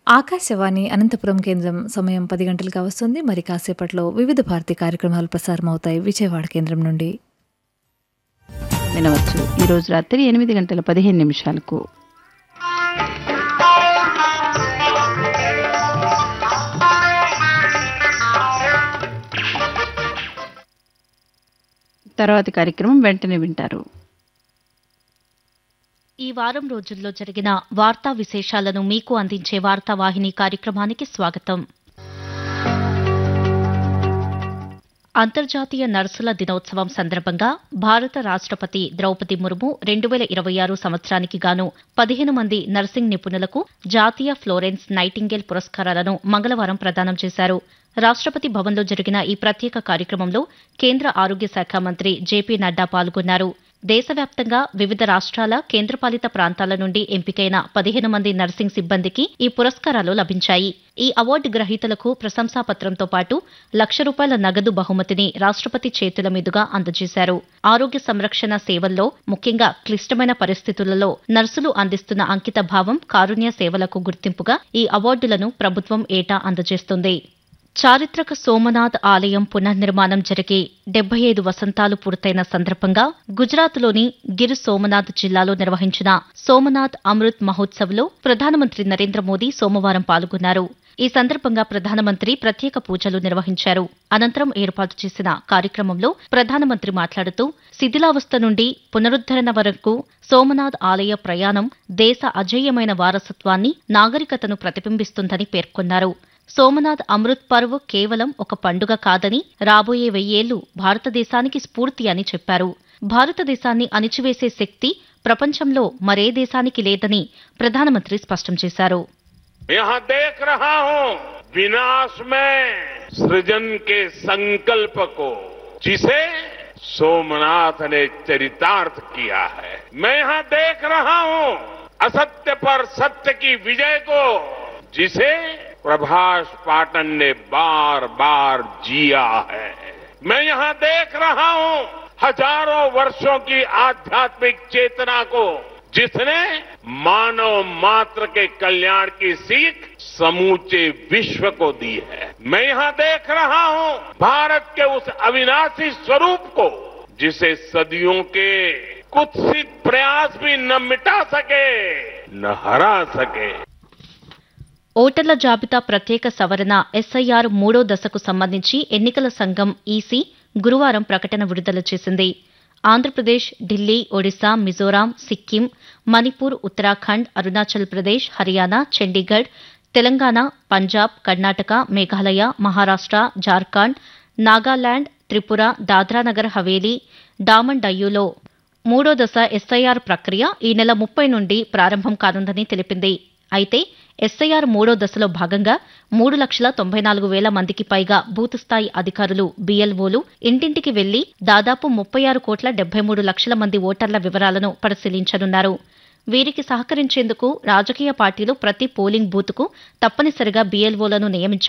ఆకాశవాణి అనంతపురం కేంద్రం సమయం పది గంటలుగా వస్తుంది మరి కాసేపట్లో వివిధ భారతి కార్యక్రమాలు ప్రసారమవుతాయి విజయవాడ కేంద్రం నుండి వినవచ్చు ఈరోజు రాత్రి ఎనిమిది గంటల పదిహేను నిమిషాలకు తర్వాతి కార్యక్రమం వెంటనే వింటారు ఈ వారం రోజుల్లో జరిగిన వార్తా విశేషాలను మీకు అందించే వార్తావాహిని కార్యక్రమానికి స్వాగతం అంతర్జాతీయ నర్సుల దినోత్సవం సందర్భంగా భారత రాష్ట్రపతి ద్రౌపది ముర్ము రెండు వేల ఇరవై ఆరు సంవత్సరానికి గాను పదిహేను మంది నర్సింగ్ నిపుణులకు జాతీయ ఫ్లోరెన్స్ నైటింగేల్ పురస్కారాలను మంగళవారం ప్రదానం చేశారు రాష్ట్రపతి భవన్లో జరిగిన ఈ ప్రత్యేక కార్యక్రమంలో కేంద్ర ఆరోగ్య శాఖ మంత్రి జేపీ నడ్డా పాల్గొన్నారు దేశవ్యాప్తంగా వివిధ రాష్ట్రాల కేంద్రపాలిత ప్రాంతాల నుండి ఎంపికైన పదిహేను మంది నర్సింగ్ సిబ్బందికి ఈ పురస్కారాలు లభించాయి ఈ అవార్డు గ్రహీతలకు ప్రశంసాపత్రంతో పాటు లక్ష రూపాయల నగదు బహుమతిని రాష్ట్రపతి చేతుల మీదుగా అందజేశారు ఆరోగ్య సంరక్షణ సేవల్లో ముఖ్యంగా క్లిష్టమైన పరిస్థితులలో నర్సులు అందిస్తున్న అంకిత భావం కారుణ్య సేవలకు గుర్తింపుగా ఈ అవార్డులను ప్రభుత్వం ఏటా అందజేస్తుంది చారిత్రక సోమనాథ్ ఆలయం పునర్నిర్మాణం జరిగి డెబ్బై ఐదు వసంతాలు పూర్తయిన సందర్భంగా గుజరాత్లోని గిర్ సోమనాథ్ జిల్లాలో నిర్వహించిన సోమనాథ్ అమృత్ మహోత్సవ్లో ప్రధానమంత్రి నరేంద్ర మోదీ సోమవారం పాల్గొన్నారు ఈ సందర్భంగా ప్రధానమంత్రి ప్రత్యేక పూజలు నిర్వహించారు అనంతరం ఏర్పాటు చేసిన కార్యక్రమంలో ప్రధానమంత్రి మాట్లాడుతూ శిథిలావస్థ నుండి పునరుద్దరణ వరకు సోమనాథ్ ఆలయ ప్రయాణం దేశ అజేయమైన వారసత్వాన్ని నాగరికతను ప్రతిబింబిస్తుందని పేర్కొన్నారు సోమనాథ్ అమృత్ పర్వ్ కేవలం ఒక పండుగ కాదని రాబోయే వెయ్యేళ్లు భారతదేశానికి స్ఫూర్తి అని చెప్పారు భారతదేశాన్ని అణిచివేసే శక్తి ప్రపంచంలో మరే దేశానికి లేదని ప్రధానమంత్రి స్పష్టం చేశారు यहाँ देख रहा हूँ विनाश में सृजन के संकल्प को जिसे सोमनाथ ने चरितार्थ किया है मैं यहाँ देख रहा हूँ असत्य पर सत्य की विजय को जिसे प्रभाष पाटन ने बार बार जिया है मैं यहाँ देख रहा हूँ हजारों वर्षों की आध्यात्मिक चेतना को जिसने मानव मात्र के कल्याण की सीख समूचे विश्व को दी है मैं यहाँ देख रहा हूँ भारत के उस अविनाशी स्वरूप को जिसे सदियों के कुत्सित प्रयास भी न मिटा सके न हरा सके ఓటర్ల జాబితా ప్రత్యేక సవరణ ఎస్ఐఆర్ మూడో దశకు సంబంధించి ఎన్నికల సంఘం ఈసీ గురువారం ప్రకటన విడుదల చేసింది ఆంధ్రప్రదేశ్ ఢిల్లీ ఒడిశా మిజోరాం సిక్కిం మణిపూర్ ఉత్తరాఖండ్ అరుణాచల్ ప్రదేశ్ హర్యానా చండీగఢ్ తెలంగాణ పంజాబ్ కర్ణాటక మేఘాలయ మహారాష్ట జార్ఖండ్ నాగాలాండ్ త్రిపుర దాద్రానగర్ హవేలీ డామన్ డయ్యూలో మూడో దశ ఎస్ఐఆర్ ప్రక్రియ ఈ నెల ముప్పై నుండి ప్రారంభం కానుందని తెలిపింది అయితే ఎస్ఐఆర్ మూడో దశలో భాగంగా మూడు లక్షల తొంభై నాలుగు వేల మందికి పైగా బూత్ స్థాయి అధికారులు బీఎల్ఓలు ఇంటింటికి వెళ్లి దాదాపు ముప్పై ఆరు కోట్ల డెబ్బై మూడు లక్షల మంది ఓటర్ల వివరాలను పరిశీలించనున్నారు వీరికి సహకరించేందుకు రాజకీయ పార్టీలు ప్రతి పోలింగ్ బూత్కు తప్పనిసరిగా బీఎల్ఓలను నియమించారు